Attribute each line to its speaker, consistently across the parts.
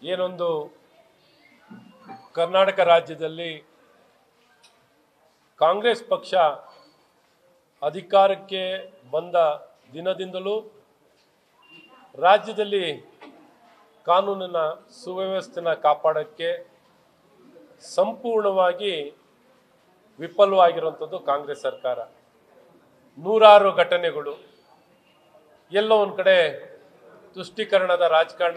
Speaker 1: ಏನೊಂದು ಕರ್ನಾಟಕ ರಾಜ್ಯದಲ್ಲಿ ಕಾಂಗ್ರೆಸ್ ಪಕ್ಷ ಅಧಿಕಾರಕ್ಕೆ ಬಂದ ದಿನದಿಂದಲೂ ರಾಜ್ಯದಲ್ಲಿ ಕಾನೂನಿನ ಸುವ್ಯವಸ್ಥೆನ ಕಾಪಾಡೋಕ್ಕೆ ಸಂಪೂರ್ಣವಾಗಿ ವಿಫಲವಾಗಿರುವಂಥದ್ದು ಕಾಂಗ್ರೆಸ್ ಸರ್ಕಾರ ನೂರಾರು ಘಟನೆಗಳು ಎಲ್ಲೋ ಒಂದು ಕಡೆ ತುಷ್ಟೀಕರಣದ ರಾಜಕಾರಣ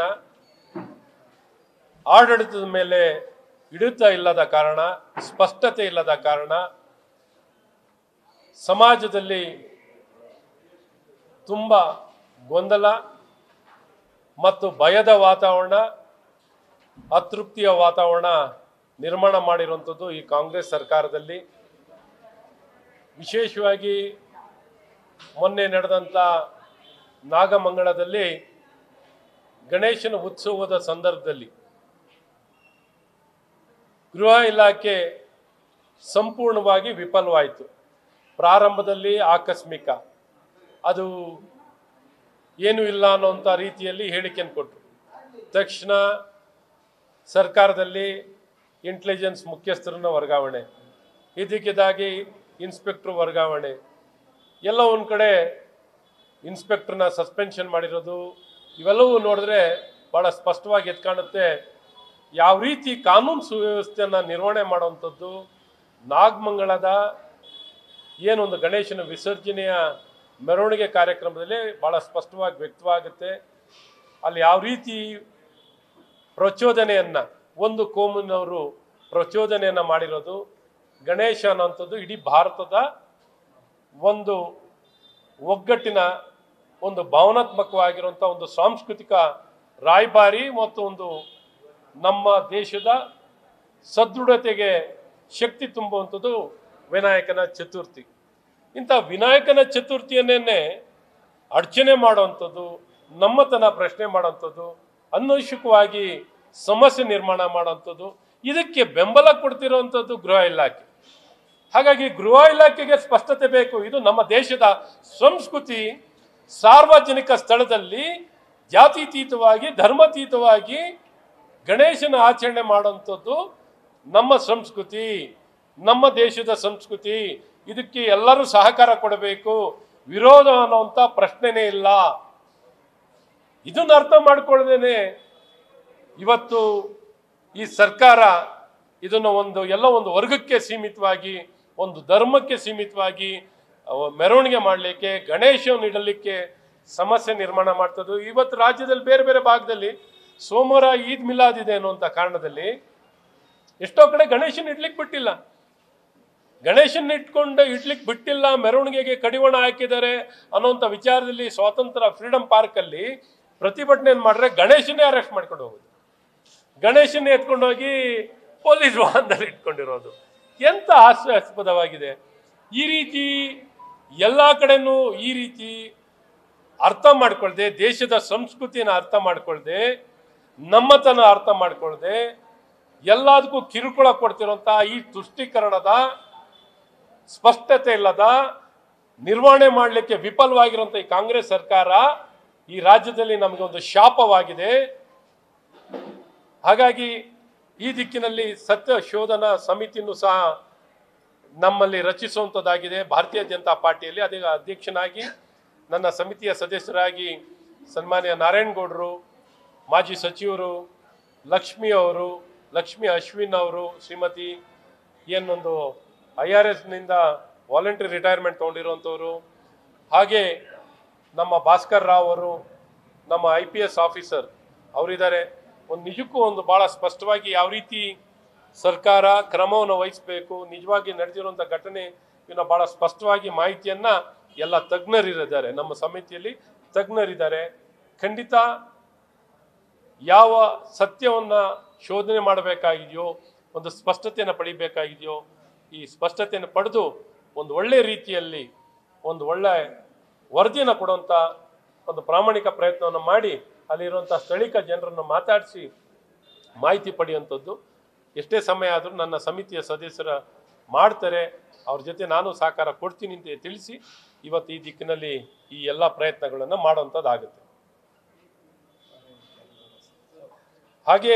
Speaker 1: ಆಡಳಿತದ ಮೇಲೆ ಹಿಡಿತ ಇಲ್ಲದ ಕಾರಣ ಸ್ಪಷ್ಟತೆ ಇಲ್ಲದ ಕಾರಣ ಸಮಾಜದಲ್ಲಿ ತುಂಬ ಗೊಂದಲ ಮತ್ತು ಭಯದ ವಾತಾವರಣ ಅತೃಪ್ತಿಯ ವಾತಾವರಣ ನಿರ್ಮಾಣ ಮಾಡಿರುವಂಥದ್ದು ಈ ಕಾಂಗ್ರೆಸ್ ಸರ್ಕಾರದಲ್ಲಿ ವಿಶೇಷವಾಗಿ ಮೊನ್ನೆ ನಡೆದಂಥ ನಾಗಮಂಗಲದಲ್ಲಿ ಗಣೇಶನ ಉತ್ಸವದ ಸಂದರ್ಭದಲ್ಲಿ ಗೃಹ ಇಲಾಖೆ ಸಂಪೂರ್ಣವಾಗಿ ವಿಫಲವಾಯಿತು ಪ್ರಾರಂಭದಲ್ಲಿ ಆಕಸ್ಮಿಕ ಅದು ಏನೂ ಇಲ್ಲ ಅನ್ನೋಂಥ ರೀತಿಯಲ್ಲಿ ಹೇಳಿಕೆಯನ್ನು ಕೊಟ್ಟರು ತಕ್ಷಣ ಸರ್ಕಾರದಲ್ಲಿ ಇಂಟೆಲಿಜೆನ್ಸ್ ಮುಖ್ಯಸ್ಥರನ್ನ ವರ್ಗಾವಣೆ ಇದಕ್ಕಿದಾಗಿ ಇನ್ಸ್ಪೆಕ್ಟ್ರ್ ವರ್ಗಾವಣೆ ಎಲ್ಲ ಒಂದು ಕಡೆ ಇನ್ಸ್ಪೆಕ್ಟರ್ನ ಸಸ್ಪೆನ್ಷನ್ ಮಾಡಿರೋದು ಇವೆಲ್ಲವೂ ನೋಡಿದ್ರೆ ಭಾಳ ಸ್ಪಷ್ಟವಾಗಿ ಎದ್ದು ಕಾಣುತ್ತೆ ಯಾವ ರೀತಿ ಕಾನೂನು ಸುವ್ಯವಸ್ಥೆಯನ್ನು ನಿರ್ವಹಣೆ ಮಾಡುವಂಥದ್ದು ನಾಗಮಂಗಲದ ಏನೊಂದು ಗಣೇಶನ ವಿಸರ್ಜನೆಯ ಮೆರವಣಿಗೆ ಕಾರ್ಯಕ್ರಮದಲ್ಲಿ ಭಾಳ ಸ್ಪಷ್ಟವಾಗಿ ವ್ಯಕ್ತವಾಗುತ್ತೆ ಅಲ್ಲಿ ಯಾವ ರೀತಿ ಪ್ರಚೋದನೆಯನ್ನು ಒಂದು ಕೋಮಿನವರು ಪ್ರಚೋದನೆಯನ್ನು ಮಾಡಿರೋದು ಗಣೇಶ ಅನ್ನೋಂಥದ್ದು ಇಡೀ ಭಾರತದ ಒಂದು ಒಗ್ಗಟ್ಟಿನ ಒಂದು ಭಾವನಾತ್ಮಕವಾಗಿರುವಂಥ ಒಂದು ಸಾಂಸ್ಕೃತಿಕ ರಾಯಭಾರಿ ಮತ್ತು ಒಂದು ನಮ್ಮ ದೇಶದ ಸದೃಢತೆಗೆ ಶಕ್ತಿ ತುಂಬುವಂಥದ್ದು ವಿನಾಯಕನ ಚತುರ್ಥಿ ಇಂಥ ವಿನಾಯಕನ ಚತುರ್ಥಿಯನ್ನೇ ಅರ್ಚನೆ ಮಾಡುವಂಥದ್ದು ನಮ್ಮತನ ಪ್ರಶ್ನೆ ಮಾಡುವಂಥದ್ದು ಅನವಶ್ಯಕವಾಗಿ ಸಮಸ್ಯೆ ನಿರ್ಮಾಣ ಮಾಡುವಂಥದ್ದು ಇದಕ್ಕೆ ಬೆಂಬಲ ಕೊಡ್ತಿರುವಂಥದ್ದು ಗೃಹ ಇಲಾಖೆ ಹಾಗಾಗಿ ಗೃಹ ಇಲಾಖೆಗೆ ಸ್ಪಷ್ಟತೆ ಬೇಕು ಇದು ನಮ್ಮ ದೇಶದ ಸಂಸ್ಕೃತಿ ಸಾರ್ವಜನಿಕ ಸ್ಥಳದಲ್ಲಿ ಜಾತ್ಯತೀತವಾಗಿ ಧರ್ಮಾತೀತವಾಗಿ ಗಣೇಶನ ಆಚರಣೆ ಮಾಡುವಂಥದ್ದು ನಮ್ಮ ಸಂಸ್ಕೃತಿ ನಮ್ಮ ದೇಶದ ಸಂಸ್ಕೃತಿ ಇದಕ್ಕೆ ಎಲ್ಲರೂ ಸಹಕಾರ ಕೊಡಬೇಕು ವಿರೋಧ ಅನ್ನುವಂಥ ಪ್ರಶ್ನೆನೇ ಇಲ್ಲ ಇದನ್ನ ಅರ್ಥ ಮಾಡ್ಕೊಳ್ಳದೇನೆ ಇವತ್ತು ಈ ಸರ್ಕಾರ ಇದನ್ನು ಒಂದು ಎಲ್ಲ ಒಂದು ವರ್ಗಕ್ಕೆ ಸೀಮಿತವಾಗಿ ಒಂದು ಧರ್ಮಕ್ಕೆ ಸೀಮಿತವಾಗಿ ಅವ ಮೆರವಣಿಗೆ ಮಾಡಲಿಕ್ಕೆ ಗಣೇಶವನ್ನು ಇಡಲಿಕ್ಕೆ ಸಮಸ್ಯೆ ನಿರ್ಮಾಣ ಮಾಡ್ತದ್ದು ಇವತ್ತು ರಾಜ್ಯದಲ್ಲಿ ಬೇರೆ ಬೇರೆ ಭಾಗದಲ್ಲಿ ಸೋಮವಾರ ಈದ್ ಮಿಲಾದ್ ಇದೆ ಅನ್ನುವಂಥ ಕಾರಣದಲ್ಲಿ ಎಷ್ಟೋ ಕಡೆ ಗಣೇಶನ ಇಡ್ಲಿಕ್ಕೆ ಬಿಟ್ಟಿಲ್ಲ ಗಣೇಶನ್ ಇಟ್ಕೊಂಡು ಇಡ್ಲಿಕ್ಕೆ ಬಿಟ್ಟಿಲ್ಲ ಮೆರವಣಿಗೆಗೆ ಕಡಿವಾಣ ಹಾಕಿದ್ದಾರೆ ಅನ್ನೋಂಥ ವಿಚಾರದಲ್ಲಿ ಸ್ವಾತಂತ್ರ್ಯ ಫ್ರೀಡಂ ಪಾರ್ಕಲ್ಲಿ ಪ್ರತಿಭಟನೆ ಮಾಡಿದ್ರೆ ಗಣೇಶನ್ನೇ ಅರೆಸ್ಟ್ ಮಾಡ್ಕೊಂಡು ಹೋಗೋದು ಗಣೇಶನ್ನೇ ಎತ್ಕೊಂಡು ಹೋಗಿ ಪೊಲೀಸ್ ವಾಹನದಲ್ಲಿ ಇಟ್ಕೊಂಡಿರೋದು ಎಂತ ಹಾಸ್ಯಾಸ್ಪದವಾಗಿದೆ ಈ ರೀತಿ ಎಲ್ಲ ಕಡೆನೂ ಈ ರೀತಿ ಅರ್ಥ ಮಾಡ್ಕೊಳ್ದೆ ದೇಶದ ಸಂಸ್ಕೃತಿನ ಅರ್ಥ ಮಾಡ್ಕೊಳ್ದೆ ನಮ್ಮತನ ಅರ್ಥ ಮಾಡ್ಕೊಳ್ದೆ ಎಲ್ಲದಕ್ಕೂ ಕಿರುಕುಳ ಕೊಡ್ತಿರೋಂಥ ಈ ತುಷ್ಟೀಕರಣದ ಸ್ಪಷ್ಟತೆ ಇಲ್ಲದ ನಿರ್ವಹಣೆ ಮಾಡಲಿಕ್ಕೆ ವಿಫಲವಾಗಿರುವಂಥ ಈ ಕಾಂಗ್ರೆಸ್ ಸರ್ಕಾರ ಈ ರಾಜ್ಯದಲ್ಲಿ ನಮಗೆ ಒಂದು ಶಾಪವಾಗಿದೆ ಹಾಗಾಗಿ ಈ ದಿಕ್ಕಿನಲ್ಲಿ ಸತ್ಯ ಶೋಧನಾ ಸಮಿತಿಯನ್ನು ಸಹ ನಮ್ಮಲ್ಲಿ ರಚಿಸುವಂಥದ್ದಾಗಿದೆ ಭಾರತೀಯ ಜನತಾ ಪಾರ್ಟಿಯಲ್ಲಿ ಅದೇ ಅಧ್ಯಕ್ಷನಾಗಿ ನನ್ನ ಸಮಿತಿಯ ಸದಸ್ಯರಾಗಿ ಸನ್ಮಾನ್ಯ ನಾರಾಯಣಗೌಡರು ಮಾಜಿ ಸಚಿವರು ಲಕ್ಷ್ಮಿ ಅವರು ಲಕ್ಷ್ಮಿ ಅಶ್ವಿನ್ ಅವರು ಶ್ರೀಮತಿ ಏನೊಂದು ಐ ಆರ್ ಎಸ್ನಿಂದ ವಾಲಂಟ್ರಿ ರಿಟೈರ್ಮೆಂಟ್ ತೊಗೊಂಡಿರುವಂಥವ್ರು ಹಾಗೆ ನಮ್ಮ ಭಾಸ್ಕರ್ ರಾವ್ ಅವರು ನಮ್ಮ ಐ ಪಿ ಎಸ್ ಆಫೀಸರ್ ಅವರಿದ್ದಾರೆ ಒಂದು ನಿಜಕ್ಕೂ ಒಂದು ಭಾಳ ಸ್ಪಷ್ಟವಾಗಿ ಯಾವ ರೀತಿ ಸರ್ಕಾರ ಕ್ರಮವನ್ನು ವಹಿಸಬೇಕು ನಿಜವಾಗಿ ನಡೆದಿರುವಂಥ ಘಟನೆ ಇವನ್ನ ಭಾಳ ಸ್ಪಷ್ಟವಾಗಿ ಮಾಹಿತಿಯನ್ನ ಎಲ್ಲ ತಜ್ಞರಿದ್ದಾರೆ ನಮ್ಮ ಸಮಿತಿಯಲ್ಲಿ ತಜ್ಞರಿದ್ದಾರೆ ಖಂಡಿತ ಯಾವ ಸತ್ಯವನ್ನ ಶೋಧನೆ ಮಾಡಬೇಕಾಗಿದೆಯೋ ಒಂದು ಸ್ಪಷ್ಟತೆಯನ್ನು ಪಡಿಬೇಕಾಗಿದೆಯೋ ಈ ಸ್ಪಷ್ಟತೆಯನ್ನು ಪಡೆದು ಒಂದು ಒಳ್ಳೆ ರೀತಿಯಲ್ಲಿ ಒಂದು ಒಳ್ಳೆ ವರದಿಯನ್ನು ಕೊಡುವಂಥ ಒಂದು ಪ್ರಾಮಾಣಿಕ ಪ್ರಯತ್ನವನ್ನು ಮಾಡಿ ಅಲ್ಲಿರುವಂಥ ಸ್ಥಳೀಕ ಜನರನ್ನು ಮಾತಾಡಿಸಿ ಮಾಹಿತಿ ಪಡೆಯುವಂಥದ್ದು ಎಷ್ಟೇ ಸಮಯ ಆದರೂ ನನ್ನ ಸಮಿತಿಯ ಸದಸ್ಯರ ಮಾಡ್ತಾರೆ ಅವ್ರ ಜೊತೆ ನಾನು ಸಹಕಾರ ಕೊಡ್ತೀನಿ ಅಂತ ತಿಳಿಸಿ ಇವತ್ತು ಈ ದಿಕ್ಕಿನಲ್ಲಿ ಈ ಎಲ್ಲ ಪ್ರಯತ್ನಗಳನ್ನು ಮಾಡುವಂಥದ್ದಾಗುತ್ತೆ ಹಾಗೆ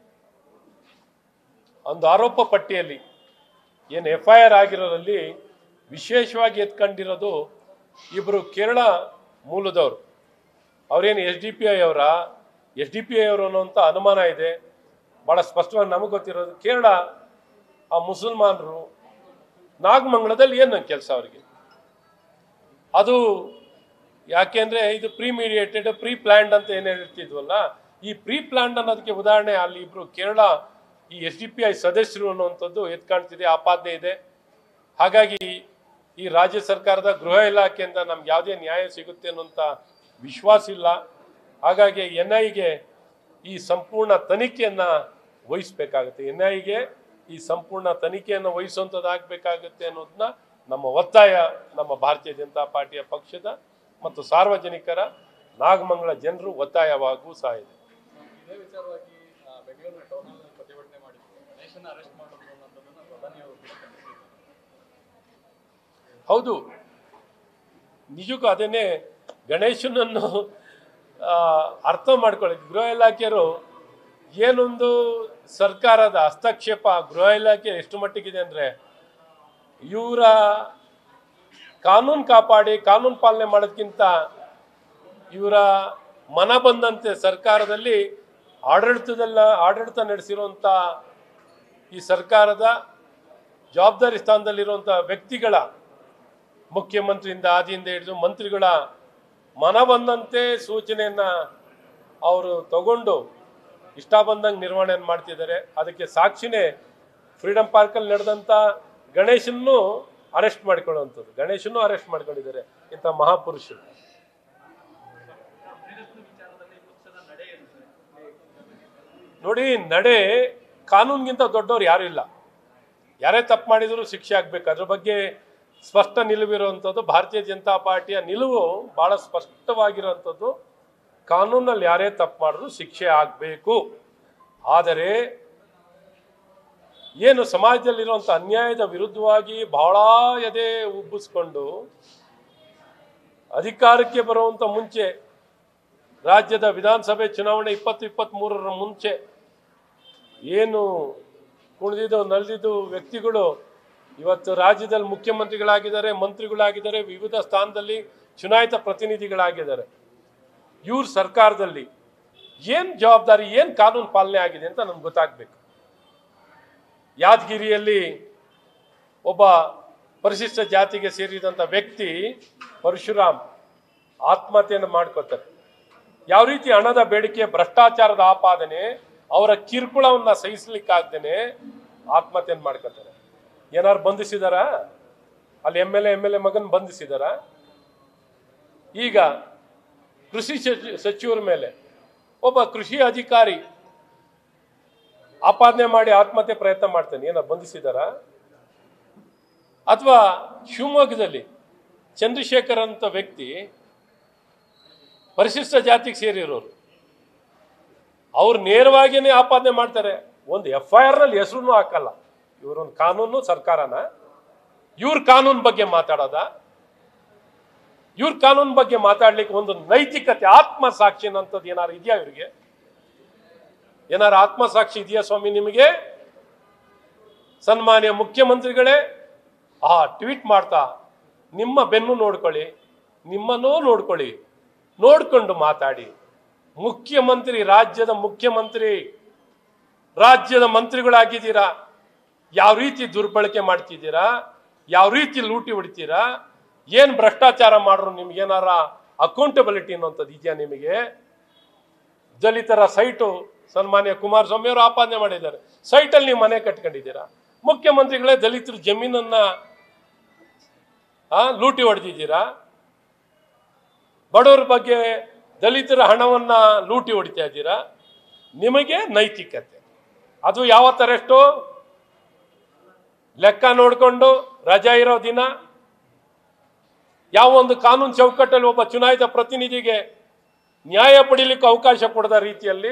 Speaker 1: ಒಂದು ಆರೋಪ ಪಟ್ಟಿಯಲ್ಲಿ ಏನು ಎಫ್ ಐ ಆರ್ ಆಗಿರೋದ್ರಲ್ಲಿ ವಿಶೇಷವಾಗಿ ಎತ್ಕೊಂಡಿರೋದು ಇಬ್ಬರು ಕೇರಳ ಮೂಲದವರು ಅವರೇನು ಎಸ್ ಡಿ ಪಿ ಐ ಅವರ ಎಸ್ ಡಿ ಪಿ ಐ ಅವರು ಅನ್ನೋಂಥ ಅನುಮಾನ ಇದೆ ಭಾಳ ಸ್ಪಷ್ಟವಾಗಿ ನಮಗೆ ಗೊತ್ತಿರೋದು ಕೇರಳ ಆ ಮುಸಲ್ಮಾನರು ನಾಗಮಂಗಲದಲ್ಲಿ ಏನು ಕೆಲಸ ಅವರಿಗೆ ಅದು ಯಾಕೆಂದ್ರೆ ಇದು ಪ್ರೀ ಮೀಡಿಯೇಟೆಡ್ ಪ್ರೀ ಪ್ಲಾನ್ಡ್ ಅಂತ ಏನು ಹೇಳ್ತಿದ್ವಲ್ಲ ಈ ಪ್ರೀ ಪ್ಲಾನ್ಡ್ ಅನ್ನೋದಕ್ಕೆ ಉದಾಹರಣೆ ಅಲ್ಲಿ ಇಬ್ರು ಕೇರಳ ಈ ಎಸ್ ಡಿ ಪಿ ಐ ಸದಸ್ಯರು ಅನ್ನುವಂಥದ್ದು ಎತ್ಕಾಣ್ತಿದೆ ಆಪಾದನೆ ಇದೆ ಹಾಗಾಗಿ ಈ ರಾಜ್ಯ ಸರ್ಕಾರದ ಗೃಹ ಇಲಾಖೆಯಿಂದ ನಮ್ಗೆ ಯಾವುದೇ ನ್ಯಾಯ ಸಿಗುತ್ತೆ ಅನ್ನೋಂಥ ವಿಶ್ವಾಸ ಇಲ್ಲ ಹಾಗಾಗಿ ಎನ್ ಐಗೆ ಈ ಸಂಪೂರ್ಣ ತನಿಖೆಯನ್ನ ವಹಿಸ್ಬೇಕಾಗುತ್ತೆ ಎನ್ ಐಗೆ ಈ ಸಂಪೂರ್ಣ ತನಿಖೆಯನ್ನು ವಹಿಸುವಂಥದ್ದಾಗಬೇಕಾಗುತ್ತೆ ಅನ್ನೋದನ್ನ ನಮ್ಮ ಒತ್ತಾಯ ನಮ್ಮ ಭಾರತೀಯ ಜನತಾ ಪಾರ್ಟಿಯ ಪಕ್ಷದ ಮತ್ತು ಸಾರ್ವಜನಿಕರ ನಾಗಮಂಗಲ ಜನರು ಒತ್ತಾಯವಾಗೂ ಸಹ ಇದೆ
Speaker 2: ಇದೇ ವಿಚಾರವಾಗಿ ಆ, ಬೆಂಗಳೂರಿನ ಟೌನ್ ಹಾಲ್ ಪ್ರತಿಭಟನೆ ಮಾಡಿದ್ರು ಗಣೇಶನ ಅರೆಸ್ಟ್ ಮಾಡೋದು ಅನ್ನೋದನ್ನ ಪ್ರಧಾನಿ ಅವರು ಖಂಡಿಸಿದ್ರು
Speaker 1: ಹೌದು ನಿಜಕ್ಕೂ ಅದೇನೆ ಗಣೇಶನನ್ನು ಆ, ಅರ್ಥ ಮಾಡ್ಕೊಳ್ಳಿ ಗೃಹ ಇಲಾಖೆಯವರು ಏನೊಂದು ಸರ್ಕಾರದ ಹಸ್ತಕ್ಷೇಪ ಗೃಹ ಇಲಾಖೆ ಎಷ್ಟು ಮಟ್ಟಿಗಿದೆ ಅಂದರೆ ಇವರ ಕಾನೂನು ಕಾಪಾಡಿ ಕಾನೂನು ಪಾಲನೆ ಮಾಡೋದಕ್ಕಿಂತ ಇವರ ಮನ ಬಂದಂತೆ ಸರ್ಕಾರದಲ್ಲಿ ಆಡಳಿತದಲ್ಲ ಆಡಳಿತ ನಡೆಸಿರುವಂಥ ಈ ಸರ್ಕಾರದ ಜವಾಬ್ದಾರಿ ಸ್ಥಾನದಲ್ಲಿರುವಂಥ ವ್ಯಕ್ತಿಗಳ ಮುಖ್ಯಮಂತ್ರಿಯಿಂದ ಆದಿಯಿಂದ ಹಿಡಿದು ಮಂತ್ರಿಗಳ ಮನ ಬಂದಂತೆ ಸೂಚನೆಯನ್ನ ಅವರು ತಗೊಂಡು ಇಷ್ಟ ಬಂದಂಗೆ ನಿರ್ವಹಣೆಯನ್ನು ಮಾಡ್ತಿದ್ದಾರೆ ಅದಕ್ಕೆ ಸಾಕ್ಷಿನೇ ಫ್ರೀಡಂ ಪಾರ್ಕಲ್ಲಿ ನಡೆದಂಥ ಗಣೇಶನ್ನು ಅರೆಸ್ಟ್ ಮಾಡಿಕೊಳ್ಳುವಂಥದ್ದು ಗಣೇಶನ್ನು ಅರೆಸ್ಟ್ ಮಾಡ್ಕೊಂಡಿದ್ದಾರೆ ಇಂಥ ಮಹಾಪುರುಷರು ನೋಡಿ ನಡೆ ಕಾನೂನಿಗಿಂತ ದೊಡ್ಡವ್ರು ಯಾರು ಇಲ್ಲ ಯಾರೇ ತಪ್ಪು ಮಾಡಿದ್ರು ಶಿಕ್ಷೆ ಆಗ್ಬೇಕು ಅದ್ರ ಬಗ್ಗೆ ಸ್ಪಷ್ಟ ನಿಲುವಿರುವಂಥದ್ದು ಭಾರತೀಯ ಜನತಾ ಪಾರ್ಟಿಯ ನಿಲುವು ಬಹಳ ಸ್ಪಷ್ಟವಾಗಿರುವಂಥದ್ದು ಕಾನೂನಲ್ಲಿ ಯಾರೇ ತಪ್ಪು ಮಾಡಿದ್ರು ಶಿಕ್ಷೆ ಆಗಬೇಕು ಆದರೆ ಏನು ಸಮಾಜದಲ್ಲಿರುವಂಥ ಅನ್ಯಾಯದ ವಿರುದ್ಧವಾಗಿ ಬಹಳ ಎದೆ ಉಬ್ಬಿಸ್ಕೊಂಡು ಅಧಿಕಾರಕ್ಕೆ ಬರುವಂತ ಮುಂಚೆ ರಾಜ್ಯದ ವಿಧಾನಸಭೆ ಚುನಾವಣೆ ಇಪ್ಪತ್ತು ಇಪ್ಪತ್ತ್ ಮೂರರ ಮುಂಚೆ ಏನು ಕುಣಿದಿದ್ದು ನಲಿದಿದ್ದು ವ್ಯಕ್ತಿಗಳು ಇವತ್ತು ರಾಜ್ಯದಲ್ಲಿ ಮುಖ್ಯಮಂತ್ರಿಗಳಾಗಿದ್ದಾರೆ ಮಂತ್ರಿಗಳಾಗಿದ್ದಾರೆ ವಿವಿಧ ಸ್ಥಾನದಲ್ಲಿ ಚುನಾಯಿತ ಪ್ರತಿನಿಧಿಗಳಾಗಿದ್ದಾರೆ ಇವ್ರ ಸರ್ಕಾರದಲ್ಲಿ ಏನ್ ಜವಾಬ್ದಾರಿ ಏನ್ ಕಾನೂನು ಪಾಲನೆ ಆಗಿದೆ ಅಂತ ನಮ್ಗೆ ಗೊತ್ತಾಗ್ಬೇಕು ಯಾದಗಿರಿಯಲ್ಲಿ ಒಬ್ಬ ಪರಿಶಿಷ್ಟ ಜಾತಿಗೆ ಸೇರಿದಂಥ ವ್ಯಕ್ತಿ ಪರಶುರಾಮ್ ಆತ್ಮಹತ್ಯೆಯನ್ನು ಮಾಡ್ಕೋತಾರೆ ಯಾವ ರೀತಿ ಹಣದ ಬೇಡಿಕೆ ಭ್ರಷ್ಟಾಚಾರದ ಆಪಾದನೆ ಅವರ ಕಿರುಕುಳವನ್ನ ಸಹಿಸ್ಲಿಕ್ಕಾಗ್ದೇನೆ ಆತ್ಮಹತ್ಯೆಯನ್ನು ಮಾಡ್ಕೋತಾರೆ ಏನಾರು ಬಂಧಿಸಿದಾರ ಅಲ್ಲಿ M L A M L A ಮಗನ್ ಬಂಧಿಸಿದಾರ ಈಗ ಕೃಷಿ ಸಚಿ- ಸಚಿವರ ಮೇಲೆ ಒಬ್ಬ ಕೃಷಿ ಅಧಿಕಾರಿ ಆಪಾದನೆ ಮಾಡಿ ಆತ್ಮಹತ್ಯೆ ಪ್ರಯತ್ನ ಮಾಡ್ತಾನೆ ಏನಾರು ಬಂಧಿಸಿದಾರ ಅಥವಾ ಶಿವಮೊಗ್ಗದಲ್ಲಿ ಚಂದ್ರಶೇಖರ್ ಅಂತ ವ್ಯಕ್ತಿ ಪರಿಶಿಷ್ಟ ಜಾತಿಗೆ ಸೇರಿರೋರು ಅವ್ರು ನೇರವಾಗಿಯೇ ಆಪಾದನೆ ಮಾಡ್ತಾರೆ ಒಂದು ಎಫ್ ಐ ಆರ್ ನಲ್ಲಿ ಹೆಸರು ಹಾಕಲ್ಲ ಇವರೊಂದು ಕಾನೂನು ಸರ್ಕಾರನ ಇವ್ರ ಕಾನೂನು ಬಗ್ಗೆ ಮಾತಾಡೋದ ಇವ್ರ ಕಾನೂನು ಬಗ್ಗೆ ಮಾತಾಡ್ಲಿಕ್ಕೆ ಒಂದು ನೈತಿಕತೆ ಆತ್ಮಸಾಕ್ಷಿ ಅನ್ನೋಂಥದ್ದು ಏನಾರು ಇದೆಯಾ ಇವ್ರಿಗೆ ಏನಾರು ಆತ್ಮಸಾಕ್ಷಿ ಇದೆಯಾ ಸ್ವಾಮಿ ನಿಮಗೆ ಸನ್ಮಾನ್ಯ ಮುಖ್ಯಮಂತ್ರಿಗಳೇ ಆ ಟ್ವೀಟ್ ಮಾಡ್ತಾ ನಿಮ್ಮ ಬೆನ್ನು ನೋಡ್ಕೊಳ್ಳಿ ನಿಮ್ಮನ್ನೂ ನೋಡ್ಕೊಳ್ಳಿ ನೋಡ್ಕೊಂಡು ಮಾತಾಡಿ ಮುಖ್ಯಮಂತ್ರಿ ರಾಜ್ಯದ ಮುಖ್ಯಮಂತ್ರಿ ರಾಜ್ಯದ ಮಂತ್ರಿಗಳಾಗಿದ್ದೀರಾ ಯಾವ ರೀತಿ ದುರ್ಬಳಕೆ ಮಾಡ್ತಿದ್ದೀರಾ ಯಾವ ರೀತಿ ಲೂಟಿ ಹೊಡಿತೀರಾ ಏನ್ ಭ್ರಷ್ಟಾಚಾರ ಮಾಡ್ರು ನಿಮ್ಗೆ ಏನಾರ ಅಕೌಂಟಬಿಲಿಟಿ ಅನ್ನೋಂಥದ್ದು ಇದೆಯಾ ನಿಮಗೆ ದಲಿತರ ಸೈಟು ಸನ್ಮಾನ್ಯ ಕುಮಾರಸ್ವಾಮಿ ಅವರು ಆಪಾದನೆ ಮಾಡಿದ್ದಾರೆ ಸೈಟಲ್ಲಿ ನೀವು ಮನೆ ಕಟ್ಕೊಂಡಿದ್ದೀರಾ ಮುಖ್ಯಮಂತ್ರಿಗಳೇ ದಲಿತರು ಜಮೀನನ್ನ ಆ, ಲೂಟಿ ಹೊಡೆದಿದ್ದೀರಾ ಬಡವರ ಬಗ್ಗೆ ದಲಿತರ ಹಣವನ್ನ ಲೂಟಿ ಹೊಡಿತಾ ಇದ್ದೀರಾ ನಿಮಗೆ ನೈತಿಕತೆ ಅದು ಯಾವತ್ತರೆಷ್ಟು ಲೆಕ್ಕ ನೋಡಿಕೊಂಡು ರಜಾ ಇರೋ ದಿನ ಯಾವ ಒಂದು ಕಾನೂನು ಚೌಕಟ್ಟಲ್ಲಿ ಒಬ್ಬ ಚುನಾಯಿತ ಪ್ರತಿನಿಧಿಗೆ ನ್ಯಾಯ ಪಡೀಲಿಕ್ಕೆ ಅವಕಾಶ ಕೊಡದ ರೀತಿಯಲ್ಲಿ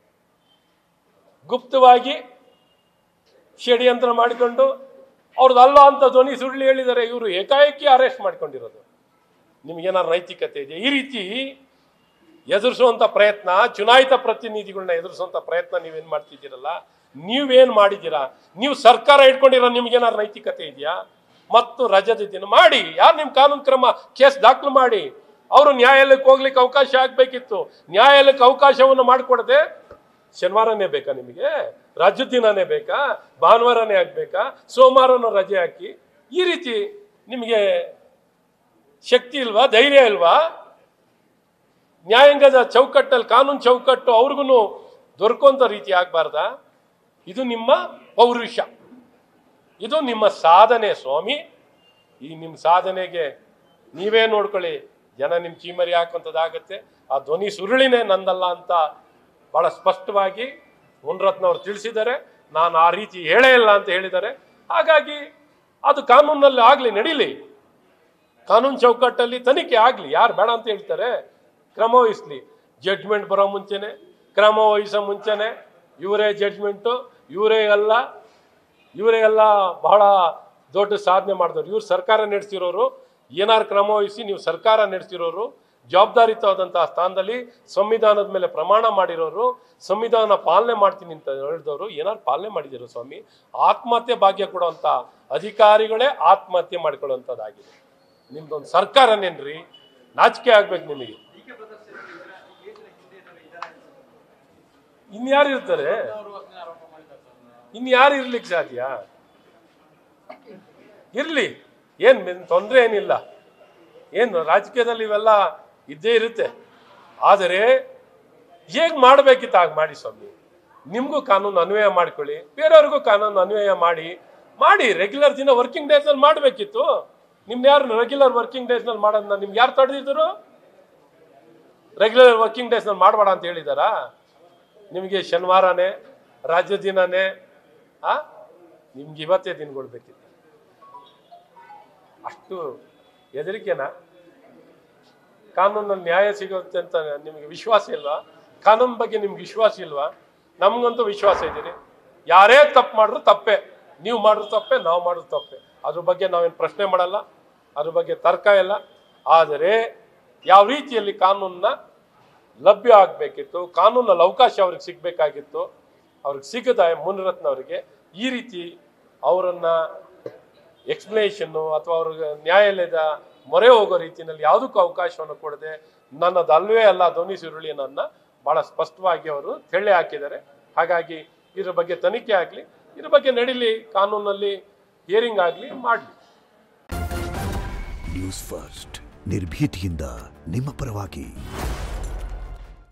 Speaker 1: ಗುಪ್ತವಾಗಿ ಷಡ್ಯಂತ್ರ ಮಾಡಿಕೊಂಡು ಅವ್ರದ್ದು ಅಲ್ಲ ಅಂತ ಧ್ವನಿ ಸುಳ್ಳು ಹೇಳಿದ್ದಾರೆ ಇವರು ಏಕಾಏಕಿ ಅರೆಸ್ಟ್ ಮಾಡ್ಕೊಂಡಿರೋದು ನಿಮ್ಗೇನಾರು ನೈತಿಕತೆ ಇದೆ ಈ ರೀತಿ ಎದುರಿಸುವಂತ ಪ್ರಯತ್ನ ಚುನಾಯಿತ ಪ್ರತಿನಿಧಿಗಳನ್ನ ಎದುರಿಸುವಂತ ಪ್ರಯತ್ನ ನೀವೇನ್ ಮಾಡ್ತಿದ್ದೀರಲ್ಲ ನೀವೇನ್ ಮಾಡಿದ್ದೀರಾ ನೀವು ಸರ್ಕಾರ ಇಟ್ಕೊಂಡಿರೋ ನಿಮ್ಗೇನಾದ್ರು ನೈತಿಕತೆ ಇದೆಯಾ ಮತ್ತು ರಜದ ದಿನ ಮಾಡಿ ಯಾರು ನಿಮ್ ಕಾನೂನು ಕ್ರಮ ಕೇಸ್ ದಾಖಲು ಮಾಡಿ ಅವರು ನ್ಯಾಯಾಲಯಕ್ಕೆ ಹೋಗ್ಲಿಕ್ಕೆ ಅವಕಾಶ ಆಗ್ಬೇಕಿತ್ತು ನ್ಯಾಯಾಲಯಕ್ಕೆ ಅವಕಾಶವನ್ನು ಮಾಡಿಕೊಡದೆ ಶನಿವಾರನೇ ಬೇಕಾ ನಿಮಗೆ ರಾಜ್ಯದ ದಿನನೇ ಬೇಕಾ ಭಾನುವಾರನೇ ಆಗ್ಬೇಕಾ ಸೋಮವಾರನೂ ರಜೆ ಹಾಕಿ ಈ ರೀತಿ ನಿಮಗೆ ಶಕ್ತಿ ಇಲ್ವಾ ಧೈರ್ಯ ಇಲ್ವಾ ನ್ಯಾಯಾಂಗದ ಚೌಕಟ್ಟಲ್ಲಿ ಕಾನೂನು ಚೌಕಟ್ಟು ಅವ್ರಿಗೂ ದೊರಕುವಂಥ ರೀತಿ ಆಗ್ಬಾರ್ದ ಇದು ನಿಮ್ಮ ಪೌರುಷ ಇದು ನಿಮ್ಮ ಸಾಧನೆ ಸ್ವಾಮಿ ಈ ನಿಮ್ಮ ಸಾಧನೆಗೆ ನೀವೇ ನೋಡ್ಕೊಳ್ಳಿ ಜನ ನಿಮ್ಮ ಚೀಮರಿ ಹಾಕುವಂಥದ್ದಾಗತ್ತೆ ಆ ಧ್ವನಿ ಸುರುಳಿನೇ ನಂದಲ್ಲ ಅಂತ ಬಹಳ ಸ್ಪಷ್ಟವಾಗಿ ಮುನ್ರತ್ನವ್ರು ತಿಳಿಸಿದ್ದಾರೆ ನಾನು ಆ ರೀತಿ ಹೇಳೇ ಇಲ್ಲ ಅಂತ ಹೇಳಿದ್ದಾರೆ ಹಾಗಾಗಿ ಅದು ಕಾನೂನಲ್ಲಿ ಆಗಲಿ ನಡೀಲಿ ಕಾನೂನು ಚೌಕಟ್ಟಲ್ಲಿ ತನಿಖೆ ಆಗಲಿ ಯಾರು ಬೇಡ ಅಂತ ಹೇಳ್ತಾರೆ ಕ್ರಮ ವಹಿಸ್ಲಿ ಜಡ್ಜ್ಮೆಂಟ್ ಬರೋ ಮುಂಚೆನೆ ಕ್ರಮ ವಹಿಸೋ ಮುಂಚೆನೆ ಇವರೇ ಜಡ್ಜ್ಮೆಂಟು ಇವರೇ ಎಲ್ಲ ಇವರೇ ಎಲ್ಲ ಬಹಳ ದೊಡ್ಡ ಸಾಧನೆ ಮಾಡಿದವರು ಇವ್ರು ಸರ್ಕಾರ ನಡೆಸ್ತಿರೋರು ಏನಾರು ಕ್ರಮ ವಹಿಸಿ ನೀವು ಸರ್ಕಾರ ನಡೆಸ್ತಿರೋರು ಜವಾಬ್ದಾರಿತವಾದಂತಹ ಸ್ಥಾನದಲ್ಲಿ ಸಂವಿಧಾನದ ಮೇಲೆ ಪ್ರಮಾಣ ಮಾಡಿರೋರು ಸಂವಿಧಾನ ಪಾಲನೆ ಮಾಡ್ತೀನಿ ಅಂತ ಹೇಳಿದವರು ಏನಾರು ಪಾಲನೆ ಮಾಡಿದಿರೋ ಸ್ವಾಮಿ ಆತ್ಮಹತ್ಯೆ ಭಾಗ್ಯ ಕೊಡುವಂತ ಅಧಿಕಾರಿಗಳೇ ಆತ್ಮಹತ್ಯೆ ಮಾಡ್ಕೊಳ್ಳುವಂಥದ್ದಾಗಿದೆ ನಿಮ್ದೊಂದು ಸರ್ಕಾರನೇನ್ರಿ ನಾಚಿಕೆ ಆಗ್ಬೇಕು ನಿಮಗೆ ಇನ್ಯಾರು ಇರ್ತಾರೆ
Speaker 2: ಅವರು ಅದನ್ನೇ ಆರೋಪ ಮಾಡಿದ್ದಾರೆ ಸರ್
Speaker 1: ಇನ್ಯಾರು ಇರ್ಲಿಕ್ಕೆ ಸಾಧ್ಯ ಇರ್ಲಿ ಏನ್ ತೊಂದರೆ ಏನಿಲ್ಲ ಏನು ರಾಜಕೀಯದಲ್ಲಿ ಇವೆಲ್ಲ ಇದ್ದೇ ಇರುತ್ತೆ ಆದರೆ ಹೇಗೆ ಮಾಡಬೇಕಿತ್ತು ಹಾಗೆ ಮಾಡಿ ಸ್ವಾಮಿ ನಿಮಗೂ ಕಾನೂನು ಅನ್ವಯ ಮಾಡ್ಕೊಳ್ಳಿ ಬೇರೆಯವ್ರಿಗೂ ಕಾನೂನು ಅನ್ವಯ ಮಾಡಿ ಮಾಡಿ ರೆಗ್ಯುಲರ್ ದಿನ ವರ್ಕಿಂಗ್ ಡೇಸ್ನಲ್ಲಿ ಮಾಡಬೇಕಿತ್ತು ನಿಮ್ನ ಯಾರು ರೆಗ್ಯುಲರ್ ವರ್ಕಿಂಗ್ ಡೇಸ್ನಲ್ಲಿ ಮಾಡೋದನ್ನ ನಿಮ್ಗೆ ಯಾರು ತಡೆದಿದ್ರು ರೆಗ್ಯುಲರ್ ವರ್ಕಿಂಗ್ ಡೇಸ್ನಲ್ಲಿ ಮಾಡಬೇಡ ಅಂತ ಹೇಳಿದಾರಾ ನಿಮಗೆ ಶನಿವಾರನೇ ರಾಜ್ಯ ದಿನನೇ ಆ ನಿಮ್ಗೆ ಇವತ್ತೇ ದಿನಗಳು ಬೇಕಿತ್ತು ಅಷ್ಟು ಹೆದರಿಕೆನಾ ಕಾನೂನಲ್ಲಿ ನ್ಯಾಯ ಸಿಗುತ್ತೆ ಅಂತ ನಿಮಗೆ ವಿಶ್ವಾಸ ಇಲ್ವಾ ಕಾನೂನು ಬಗ್ಗೆ ನಿಮ್ಗೆ ವಿಶ್ವಾಸ ಇಲ್ವಾ ನಮಗಂತೂ ವಿಶ್ವಾಸ ಇದ್ದೀರಿ ಯಾರೇ ತಪ್ಪು ಮಾಡಿದ್ರು ತಪ್ಪೆ ನೀವು ಮಾಡಿದ್ರು ತಪ್ಪೆ ನಾವು ಮಾಡಿದ್ರು ತಪ್ಪೆ ಅದ್ರ ಬಗ್ಗೆ ನಾವೇನು ಪ್ರಶ್ನೆ ಮಾಡಲ್ಲ ಅದ್ರ ಬಗ್ಗೆ ತರ್ಕ ಇಲ್ಲ ಆದರೆ ಯಾವ ರೀತಿಯಲ್ಲಿ ಕಾನೂನನ್ನ ಲಭ್ಯ ಆಗಬೇಕಿತ್ತು ಕಾನೂನಲ್ಲಿ ಅವಕಾಶ ಅವ್ರಿಗೆ ಸಿಗಬೇಕಾಗಿತ್ತು ಅವ್ರಿಗೆ ಸಿಗದ ಮುನಿರತ್ನವರಿಗೆ ಈ ರೀತಿ ಅವರನ್ನ ಎಕ್ಸ್ಪ್ಲನೇಷನ್ನು ಅಥವಾ ಅವ್ರಿಗೆ ನ್ಯಾಯಾಲಯದ ಮೊರೆ ಹೋಗೋ ರೀತಿಯಲ್ಲಿ ಯಾವುದಕ್ಕೂ ಅವಕಾಶವನ್ನು ಕೊಡದೆ ನನ್ನದು ಅಲ್ವೇ ಅಲ್ಲ ಧ್ವನಿ ಸುರುಳಿ ನನ್ನ ಬಹಳ ಸ್ಪಷ್ಟವಾಗಿ ಅವರು ತೆಳ್ಳೆ ಹಾಕಿದ್ದಾರೆ ಹಾಗಾಗಿ ಇದ್ರ ಬಗ್ಗೆ ತನಿಖೆ ಆಗಲಿ ಇದ್ರ ಬಗ್ಗೆ ನಡೀಲಿ ಕಾನೂನಲ್ಲಿ ಹಿಯರಿಂಗ್ ಆಗಲಿ ಮಾಡಲಿ
Speaker 3: ನ್ಯೂಸ್ ಫಸ್ಟ್ ನಿರ್ಭೀತಿಯಿಂದ ನಿಮ್ಮ ಪರವಾಗಿ